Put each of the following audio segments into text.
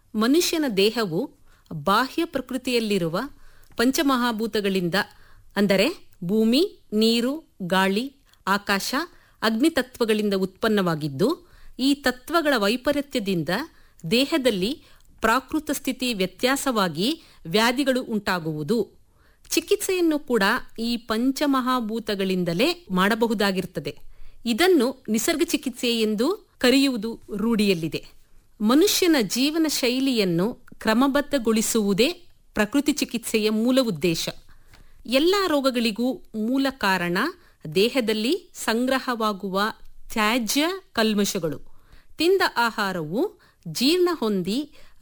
ಮನುಷ್ಯನ ದೇಹವು ಬಾಹ್ಯ ಪ್ರಕೃತಿಯಲ್ಲಿರುವ ಪಂಚಮಹಾಭೂತಗಳಿಂದ ಅಂದರೆ ಭೂಮಿ ನೀರು ಗಾಳಿ ಆಕಾಶ ಅಗ್ನಿ ತತ್ವಗಳಿಂದ ಉತ್ಪನ್ನವಾಗಿದ್ದು ಈ ತತ್ವಗಳ ವೈಪರೀತ್ಯದಿಂದ ದೇಹದಲ್ಲಿ ಪ್ರಾಕೃತ ಸ್ಥಿತಿ ವ್ಯತ್ಯಾಸವಾಗಿ ವ್ಯಾಧಿಗಳು ಉಂಟಾಗುವುದು ಚಿಕಿತ್ಸೆಯನ್ನು ಕೂಡ ಈ ಪಂಚಮಹಾಭೂತಗಳಿಂದಲೇ ಮಾಡಬಹುದಾಗಿರುತ್ತದೆ ಇದನ್ನು ನಿಸರ್ಗ ಚಿಕಿತ್ಸೆ ಎಂದು ಕರೆಯುವುದು ರೂಢಿಯಲ್ಲಿದೆ ಮನುಷ್ಯನ ಜೀವನ ಶೈಲಿಯನ್ನು ಕ್ರಮಬದ್ಧಗೊಳಿಸುವುದೇ ಪ್ರಕೃತಿ ಚಿಕಿತ್ಸೆಯ ಮೂಲ ಉದ್ದೇಶ ಎಲ್ಲ ರೋಗಗಳಿಗೂ ಮೂಲ ಕಾರಣ ದೇಹದಲ್ಲಿ ಸಂಗ್ರಹವಾಗುವ ತ್ಯಾಜ್ಯ ಕಲ್ಮಶಗಳು ತಿಂದ ಆಹಾರವು ಜೀರ್ಣ ಹೊಂದಿ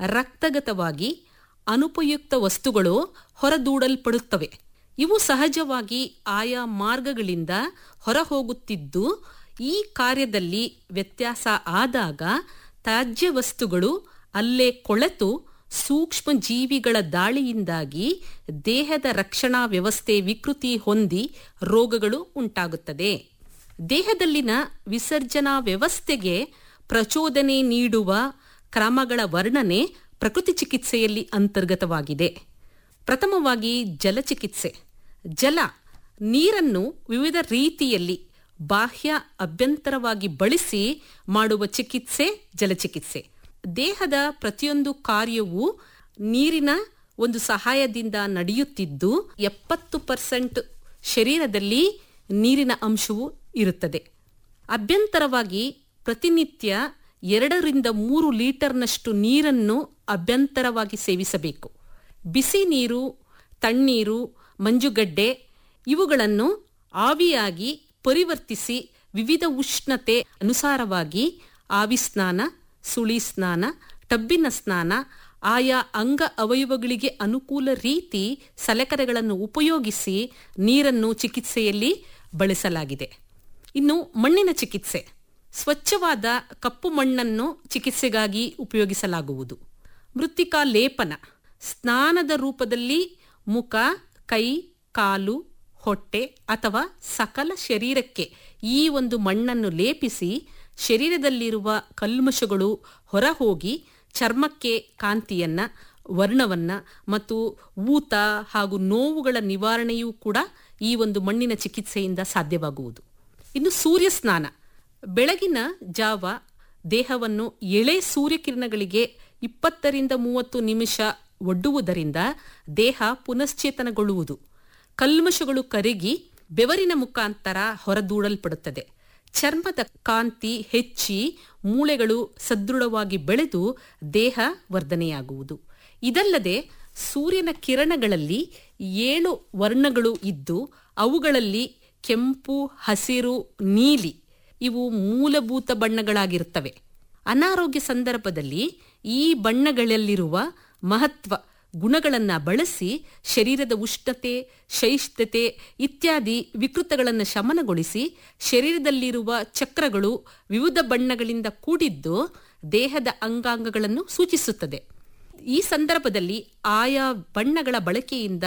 ರಕ್ತಗತವಾಗಿ ಅನುಪಯುಕ್ತ ವಸ್ತುಗಳು ಹೊರದೂಡಲ್ಪಡುತ್ತವೆ ಇವು ಸಹಜವಾಗಿ ಆಯಾ ಮಾರ್ಗಗಳಿಂದ ಹೊರಹೋಗುತ್ತಿದ್ದು ಈ ಕಾರ್ಯದಲ್ಲಿ ವ್ಯತ್ಯಾಸ ಆದಾಗ ತ್ಯಾಜ್ಯ ವಸ್ತುಗಳು ಅಲ್ಲೇ ಕೊಳೆತು ಸೂಕ್ಷ್ಮ ಜೀವಿಗಳ ದಾಳಿಯಿಂದಾಗಿ ದೇಹದ ರಕ್ಷಣಾ ವ್ಯವಸ್ಥೆ ವಿಕೃತಿ ಹೊಂದಿ ರೋಗಗಳು ಉಂಟಾಗುತ್ತದೆ ದೇಹದಲ್ಲಿನ ವಿಸರ್ಜನಾ ವ್ಯವಸ್ಥೆಗೆ ಪ್ರಚೋದನೆ ನೀಡುವ ಕ್ರಮಗಳ ವರ್ಣನೆ ಪ್ರಕೃತಿ ಚಿಕಿತ್ಸೆಯಲ್ಲಿ ಅಂತರ್ಗತವಾಗಿದೆ ಪ್ರಥಮವಾಗಿ ಜಲಚಿಕಿತ್ಸೆ ಜಲ ನೀರನ್ನು ವಿವಿಧ ರೀತಿಯಲ್ಲಿ ಬಾಹ್ಯ ಅಭ್ಯಂತರವಾಗಿ ಬಳಸಿ ಮಾಡುವ ಚಿಕಿತ್ಸೆ ಜಲಚಿಕಿತ್ಸೆ ದೇಹದ ಪ್ರತಿಯೊಂದು ಕಾರ್ಯವೂ ನೀರಿನ ಒಂದು ಸಹಾಯದಿಂದ ನಡೆಯುತ್ತಿದ್ದು ಎಪ್ಪತ್ತು ಪರ್ಸೆಂಟ್ ಶರೀರದಲ್ಲಿ ನೀರಿನ ಅಂಶವು ಇರುತ್ತದೆ ಅಭ್ಯಂತರವಾಗಿ ಪ್ರತಿನಿತ್ಯ ಎರಡರಿಂದ ಮೂರು ಲೀಟರ್ನಷ್ಟು ನೀರನ್ನು ಅಭ್ಯಂತರವಾಗಿ ಸೇವಿಸಬೇಕು ಬಿಸಿ ನೀರು ತಣ್ಣೀರು ಮಂಜುಗಡ್ಡೆ ಇವುಗಳನ್ನು ಆವಿಯಾಗಿ ಪರಿವರ್ತಿಸಿ ವಿವಿಧ ಉಷ್ಣತೆ ಅನುಸಾರವಾಗಿ ಆವಿ ಸ್ನಾನ ಸುಳಿ ಸ್ನಾನ ಟಬ್ಬಿನ ಸ್ನಾನ ಆಯಾ ಅಂಗ ಅವಯವಗಳಿಗೆ ಅನುಕೂಲ ರೀತಿ ಸಲಕರಣೆಗಳನ್ನು ಉಪಯೋಗಿಸಿ ನೀರನ್ನು ಚಿಕಿತ್ಸೆಯಲ್ಲಿ ಬಳಸಲಾಗಿದೆ ಇನ್ನು ಮಣ್ಣಿನ ಚಿಕಿತ್ಸೆ ಸ್ವಚ್ಛವಾದ ಕಪ್ಪು ಮಣ್ಣನ್ನು ಚಿಕಿತ್ಸೆಗಾಗಿ ಉಪಯೋಗಿಸಲಾಗುವುದು ಮೃತ್ತಿಕಾ ಲೇಪನ ಸ್ನಾನದ ರೂಪದಲ್ಲಿ ಮುಖ ಕೈ ಕಾಲು ಹೊಟ್ಟೆ ಅಥವಾ ಸಕಲ ಶರೀರಕ್ಕೆ ಈ ಒಂದು ಮಣ್ಣನ್ನು ಲೇಪಿಸಿ ಶರೀರದಲ್ಲಿರುವ ಕಲ್ಮಶಗಳು ಹೊರಹೋಗಿ ಚರ್ಮಕ್ಕೆ ಕಾಂತಿಯನ್ನ ವರ್ಣವನ್ನ ಮತ್ತು ಊತ ಹಾಗೂ ನೋವುಗಳ ನಿವಾರಣೆಯೂ ಕೂಡ ಈ ಒಂದು ಮಣ್ಣಿನ ಚಿಕಿತ್ಸೆಯಿಂದ ಸಾಧ್ಯವಾಗುವುದು ಇನ್ನು ಸೂರ್ಯ ಸ್ನಾನ ಬೆಳಗಿನ ಜಾವ ದೇಹವನ್ನು ಎಳೆ ಸೂರ್ಯಕಿರಣಗಳಿಗೆ ಇಪ್ಪತ್ತರಿಂದ ಮೂವತ್ತು ನಿಮಿಷ ಒಡ್ಡುವುದರಿಂದ ದೇಹ ಪುನಶ್ಚೇತನಗೊಳ್ಳುವುದು ಕಲ್ಮಶಗಳು ಕರಗಿ ಬೆವರಿನ ಮುಖಾಂತರ ಹೊರದೂಡಲ್ಪಡುತ್ತದೆ ಚರ್ಮದ ಕಾಂತಿ ಹೆಚ್ಚಿ ಮೂಳೆಗಳು ಸದೃಢವಾಗಿ ಬೆಳೆದು ದೇಹ ವರ್ಧನೆಯಾಗುವುದು ಇದಲ್ಲದೆ ಸೂರ್ಯನ ಕಿರಣಗಳಲ್ಲಿ ಏಳು ವರ್ಣಗಳು ಇದ್ದು ಅವುಗಳಲ್ಲಿ ಕೆಂಪು ಹಸಿರು ನೀಲಿ ಇವು ಮೂಲಭೂತ ಬಣ್ಣಗಳಾಗಿರುತ್ತವೆ ಅನಾರೋಗ್ಯ ಸಂದರ್ಭದಲ್ಲಿ ಈ ಬಣ್ಣಗಳಲ್ಲಿರುವ ಮಹತ್ವ ಗುಣಗಳನ್ನು ಬಳಸಿ ಶರೀರದ ಉಷ್ಣತೆ ಶೈಷ್ಠತೆ ಇತ್ಯಾದಿ ವಿಕೃತಗಳನ್ನು ಶಮನಗೊಳಿಸಿ ಶರೀರದಲ್ಲಿರುವ ಚಕ್ರಗಳು ವಿವಿಧ ಬಣ್ಣಗಳಿಂದ ಕೂಡಿದ್ದು ದೇಹದ ಅಂಗಾಂಗಗಳನ್ನು ಸೂಚಿಸುತ್ತದೆ ಈ ಸಂದರ್ಭದಲ್ಲಿ ಆಯಾ ಬಣ್ಣಗಳ ಬಳಕೆಯಿಂದ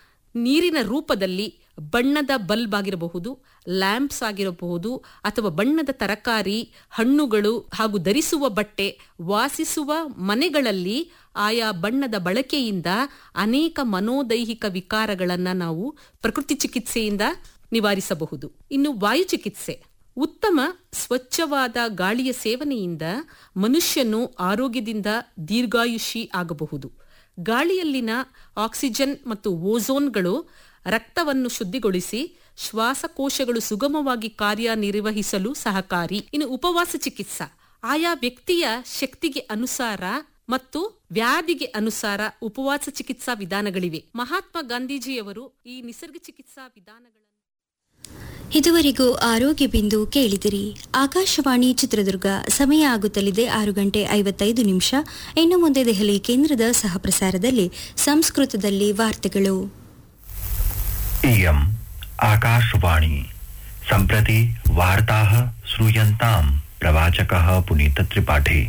ನೀರಿನ ರೂಪದಲ್ಲಿ ಬಣ್ಣದ ಬಲ್ಬ್ ಆಗಿರಬಹುದು ಲ್ಯಾಂಪ್ಸ್ ಆಗಿರಬಹುದು ಅಥವಾ ಬಣ್ಣದ ತರಕಾರಿ ಹಣ್ಣುಗಳು ಹಾಗೂ ಧರಿಸುವ ಬಟ್ಟೆ ವಾಸಿಸುವ ಮನೆಗಳಲ್ಲಿ ಆಯಾ ಬಣ್ಣದ ಬಳಕೆಯಿಂದ ಅನೇಕ ಮನೋದೈಹಿಕ ವಿಕಾರಗಳನ್ನು ನಾವು ಪ್ರಕೃತಿ ಚಿಕಿತ್ಸೆಯಿಂದ ನಿವಾರಿಸಬಹುದು ಇನ್ನು ವಾಯು ಚಿಕಿತ್ಸೆ ಉತ್ತಮ ಸ್ವಚ್ಛವಾದ ಗಾಳಿಯ ಸೇವನೆಯಿಂದ ಮನುಷ್ಯನು ಆರೋಗ್ಯದಿಂದ ದೀರ್ಘಾಯುಷಿ ಆಗಬಹುದು ಗಾಳಿಯಲ್ಲಿನ ಆಕ್ಸಿಜನ್ ಮತ್ತು ಓಝೋನ್ಗಳು ರಕ್ತವನ್ನು ಶುದ್ಧಿಗೊಳಿಸಿ ಶ್ವಾಸಕೋಶಗಳು ಸುಗಮವಾಗಿ ಕಾರ್ಯನಿರ್ವಹಿಸಲು ಸಹಕಾರಿ ಇನ್ನು ಉಪವಾಸ ಚಿಕಿತ್ಸಾ ಆಯಾ ವ್ಯಕ್ತಿಯ ಶಕ್ತಿಗೆ ಅನುಸಾರ ಮತ್ತು ವ್ಯಾಧಿಗೆ ಅನುಸಾರ ಉಪವಾಸ ಚಿಕಿತ್ಸಾ ವಿಧಾನಗಳಿವೆ ಮಹಾತ್ಮ ಗಾಂಧೀಜಿಯವರು ಈ ನಿಸರ್ಗ ಚಿಕಿತ್ಸಾ ವಿಧಾನಗಳನ್ನು ಇದುವರೆಗೂ ಆರೋಗ್ಯ ಬಿಂದು ಕೇಳಿದಿರಿ ಆಕಾಶವಾಣಿ ಚಿತ್ರದುರ್ಗ ಸಮಯ ಆಗುತ್ತಲಿದೆ ಆರು ಗಂಟೆ ಐವತ್ತೈದು ನಿಮಿಷ ಇನ್ನು ಮುಂದೆ ದೆಹಲಿ ಕೇಂದ್ರದ ಸಹಪ್ರಸಾರದಲ್ಲಿ ಸಂಸ್ಕೃತದಲ್ಲಿ ವಾರ್ತೆಗಳು इयम् आकाशवाणी सम्प्रति वार्ताः श्रूयन्ताम् प्रवाचकः पुनीतत्रिपाठी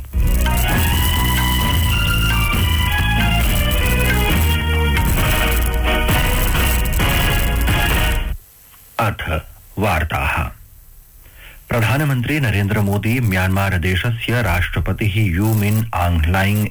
अथ वार्ताः प्रधानमन्त्री नरेन्द्र मोदी म्यान्मार देशस्य राष्ट्रपतिः यू मिन आङ्ग्लाइङ्